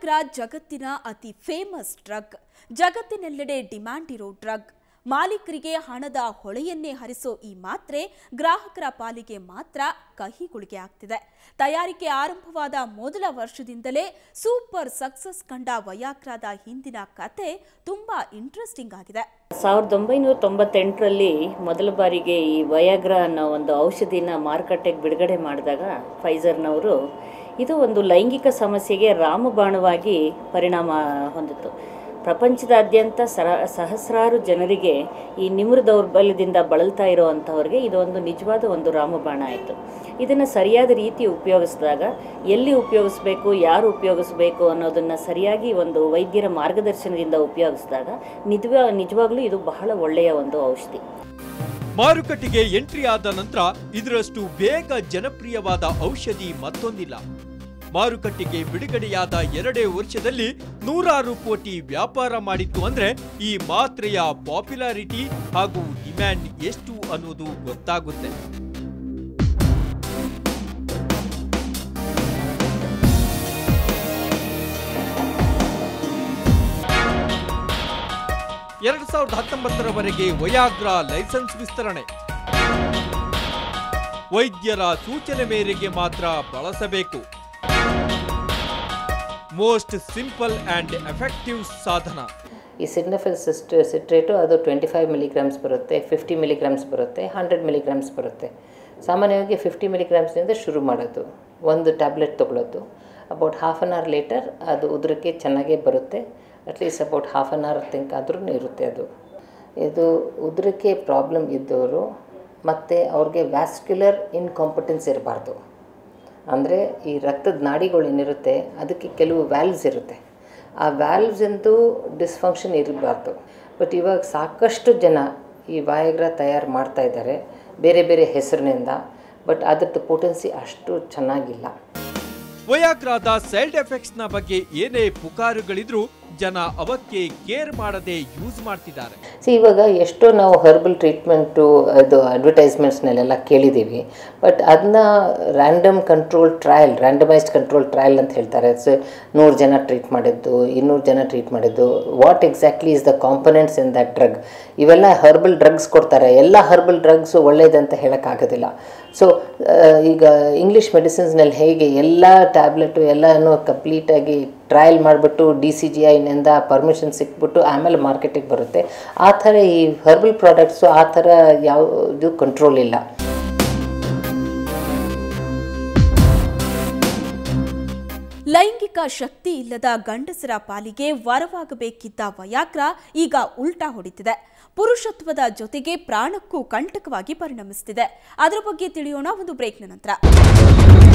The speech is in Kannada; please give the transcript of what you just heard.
ವಯಾಗ್ರ ಜಗತ್ತಿನ ಅತಿ ಫೇಮಸ್ ಡ್ರಗ್ ಜಗತ್ತಿನೆಲ್ಲೆಡೆ ಡಿಮ್ಯಾಂಡ್ ಇರೋ ಡ್ರಗ್ ಮಾಲೀಕರಿಗೆ ಹಣದ ಹೊಳೆಯನ್ನೇ ಹರಿಸೋ ಈ ಮಾತ್ರೆ ಗ್ರಾಹಕರ ಪಾಲಿಗೆ ಮಾತ್ರ ಕಹಿಗುಳಿಗೆ ಆಗ್ತಿದೆ ತಯಾರಿಕೆ ಆರಂಭವಾದ ಮೊದಲ ವರ್ಷದಿಂದಲೇ ಸೂಪರ್ ಸಕ್ಸಸ್ ಕಂಡ ವಯಾಗ್ರಾದ ಹಿಂದಿನ ಕತೆ ತುಂಬಾ ಇಂಟ್ರೆಸ್ಟಿಂಗ್ ಆಗಿದೆ ಸಾವಿರದ ಒಂಬೈನೂರ ತೊಂಬತ್ತೆಂಟರಲ್ಲಿ ಮೊದಲ ಬಾರಿಗೆ ಈ ವಯಾಗ್ರಾ ಅನ್ನೋ ಒಂದು ಔಷಧಿನ ಮಾರುಕಟ್ಟೆಗೆ ಬಿಡುಗಡೆ ಮಾಡಿದಾಗ ಫೈಸರ್ನವರು ಇದು ಒಂದು ಲೈಂಗಿಕ ಸಮಸ್ಯೆಗೆ ರಾಮಬಾಣವಾಗಿ ಪರಿಣಾಮ ಹೊಂದಿತು ಪ್ರಪಂಚದಾದ್ಯಂತ ಸರ ಸಹಸ್ರಾರು ಜನರಿಗೆ ಈ ನಿಮ್ರ ದೌರ್ಬಲ್ಯದಿಂದ ಬಳಲ್ತಾ ಇರೋವಂಥವ್ರಿಗೆ ಇದು ಒಂದು ನಿಜವಾದ ಒಂದು ರಾಮಬಾಣ ಆಯಿತು ಇದನ್ನು ಸರಿಯಾದ ರೀತಿ ಉಪಯೋಗಿಸಿದಾಗ ಎಲ್ಲಿ ಉಪಯೋಗಿಸ್ಬೇಕು ಯಾರು ಉಪಯೋಗಿಸ್ಬೇಕು ಅನ್ನೋದನ್ನು ಸರಿಯಾಗಿ ಒಂದು ವೈದ್ಯರ ಮಾರ್ಗದರ್ಶನದಿಂದ ಉಪಯೋಗಿಸಿದಾಗ ನಿಜವಾ ನಿಜವಾಗ್ಲೂ ಇದು ಬಹಳ ಒಳ್ಳೆಯ ಒಂದು ಔಷಧಿ ಮಾರುಕಟ್ಟೆಗೆ ಎಂಟ್ರಿ ಆದ ನಂತರ ಇದರಷ್ಟು ಬೇಗ ಜನಪ್ರಿಯವಾದ ಔಷಧಿ ಮತ್ತೊಂದಿಲ್ಲ ಮಾರುಕಟ್ಟೆಗೆ ಬಿಡುಗಡೆಯಾದ ಎರಡೇ ವರ್ಷದಲ್ಲಿ ನೂರಾರು ಕೋಟಿ ವ್ಯಾಪಾರ ಮಾಡಿತ್ತು ಅಂದ್ರೆ ಈ ಮಾತ್ರೆಯ ಪಾಪ್ಯುಲಾರಿಟಿ ಹಾಗೂ ಡಿಮ್ಯಾಂಡ್ ಎಷ್ಟು ಅನ್ನೋದು ಗೊತ್ತಾಗುತ್ತೆ ಎರಡ್ ಸಾವಿರದ ಹತ್ತೊಂಬತ್ತರವರೆಗೆ ವಯಾಗ್ರಾ ಲೈಸೆನ್ಸ್ ವಿಸ್ತರಣೆ ವೈದ್ಯರ ಸೂಚನೆ ಮೇರೆಗೆ ಮಾತ್ರ ಬಳಸಬೇಕು ಮೋಸ್ಟ್ ಸಿಂಪಲ್ ಅಂಡ್ ಎಫೆಕ್ಟಿವ್ ಸಾಧನ ಈ ಸಿಡ್ನಫಿಲ್ ಸಿಸ್ಟ್ ಸಿಟ್ರೇಟು ಅದು ಟ್ವೆಂಟಿ ಫೈವ್ ಮಿಲಿಗ್ರಾಮ್ಸ್ ಬರುತ್ತೆ ಫಿಫ್ಟಿ ಮಿಲಿಗ್ರಾಮ್ಸ್ ಬರುತ್ತೆ ಹಂಡ್ರೆಡ್ ಮಿಲಿಗ್ರಾಮ್ಸ್ ಬರುತ್ತೆ ಸಾಮಾನ್ಯವಾಗಿ ಫಿಫ್ಟಿ ಮಿಲಿಗ್ರಾಮ್ಸ್ನಿಂದ ಶುರು ಮಾಡೋದು ಒಂದು ಟ್ಯಾಬ್ಲೆಟ್ ತೊಗೊಳೋದು about half an hour later ಅದು ಉದ್ರಕ್ಕೆ ಚೆನ್ನಾಗೇ ಬರುತ್ತೆ at least about half an hour think ಆದ್ರೂ ಇರುತ್ತೆ ಅದು ಇದು ಉದ್ರಕ್ಕೆ ಪ್ರಾಬ್ಲಮ್ ಇದ್ದವರು ಮತ್ತು ಅವ್ರಿಗೆ ವ್ಯಾಸ್ಕ್ಯುಲರ್ ಇನ್ಕಾಂಪಿಟೆನ್ಸ್ ಇರಬಾರ್ದು ಅಂದರೆ ಈ ರಕ್ತದ ನಾಡಿಗಳು ಏನಿರುತ್ತೆ ಅದಕ್ಕೆ ಕೆಲವು ವ್ಯಾಲ್ವ್ಸ್ ಇರುತ್ತೆ ಆ ವ್ಯಾಲ್ವ್ಸಿಂದು ಡಿಸ್ಫಂಕ್ಷನ್ ಇರಬಾರ್ದು ಬಟ್ ಇವಾಗ ಸಾಕಷ್ಟು ಜನ ಈ ವಾಯಗ್ರ ತಯಾರು ಮಾಡ್ತಾ ಇದ್ದಾರೆ ಬೇರೆ ಬೇರೆ ಹೆಸರಿನಿಂದ ಬಟ್ ಅದ್ರದ್ದು ಪೊಟೆನ್ಸಿ ಅಷ್ಟು ಚೆನ್ನಾಗಿಲ್ಲ ವಯಾಗ್ರಾದ ಸೈಡ್ ಎಫೆಕ್ಟ್ಸ್ ನ ಬಗ್ಗೆ ಏನೇ ಪುಕಾರುಗಳಿದ್ರೂ ಜನ ಅವಕ್ಕೆ ಕೇರ್ ಮಾಡದೆ ಯೂಸ್ ಮಾಡ್ತಿದ್ದಾರೆ ಸಿ ಇವಾಗ ಎಷ್ಟೋ ನಾವು ಹರ್ಬಲ್ ಟ್ರೀಟ್ಮೆಂಟು ಅದು ಅಡ್ವರ್ಟೈಸ್ಮೆಂಟ್ಸ್ನಲ್ಲೆಲ್ಲ ಕೇಳಿದ್ದೀವಿ ಬಟ್ ಅದನ್ನ random control trial randomised control trial ಅಂತ ಹೇಳ್ತಾರೆ ಸೊ ನೂರು ಜನ ಟ್ರೀಟ್ ಮಾಡಿದ್ದು ಇನ್ನೂರು ಜನ ಟ್ರೀಟ್ ಮಾಡಿದ್ದು what exactly is the components in that drug ಇವೆಲ್ಲ ಹರ್ಬಲ್ ಡ್ರಗ್ಸ್ ಕೊಡ್ತಾರೆ ಎಲ್ಲ ಹರ್ಬಲ್ ಡ್ರಗ್ಸು ಒಳ್ಳೇದಂತ ಹೇಳೋಕ್ಕಾಗೋದಿಲ್ಲ ಸೊ ಈಗ ಇಂಗ್ಲೀಷ್ ಮೆಡಿಸಿನ್ಸ್ನಲ್ಲಿ ಹೇಗೆ ಎಲ್ಲ ಟ್ಯಾಬ್ಲೆಟು ಎಲ್ಲನೂ ಕಂಪ್ಲೀಟಾಗಿ ಟ್ರಯಲ್ ಮಾಡಿಬಿಟ್ಟು ಡಿ ಸಿ ಜಿ ಐನಿಂದ ಪರ್ಮಿಷನ್ ಸಿಕ್ಬಿಟ್ಟು ಆಮೇಲೆ ಮಾರ್ಕೆಟಿಗೆ ಬರುತ್ತೆ ಆ ಥರ ಈ ಹರ್ಬಲ್ ಪ್ರಾಡಕ್ಟ್ಸು ಆ ಥರ ಯಾವುದು ಕಂಟ್ರೋಲ್ ಇಲ್ಲ ಲೈಂಗಿಕ ಶಕ್ತಿ ಇಲ್ಲದ ಗಂಡಸರ ಪಾಲಿಗೆ ವರವಾಗಬೇಕಿದ್ದ ವಯಾಗ್ರ ಈಗ ಉಲ್ಟಾ ಹೊಡಿತಿದೆ ಪುರುಷತ್ವದ ಜೊತೆಗೆ ಪ್ರಾಣಕ್ಕೂ ಕಂಟಕವಾಗಿ ಪರಿಣಮಿಸುತ್ತಿದೆ ಅದರ ಬಗ್ಗೆ ತಿಳಿಯೋಣ ಒಂದು ಬ್ರೇಕ್ನ ನಂತರ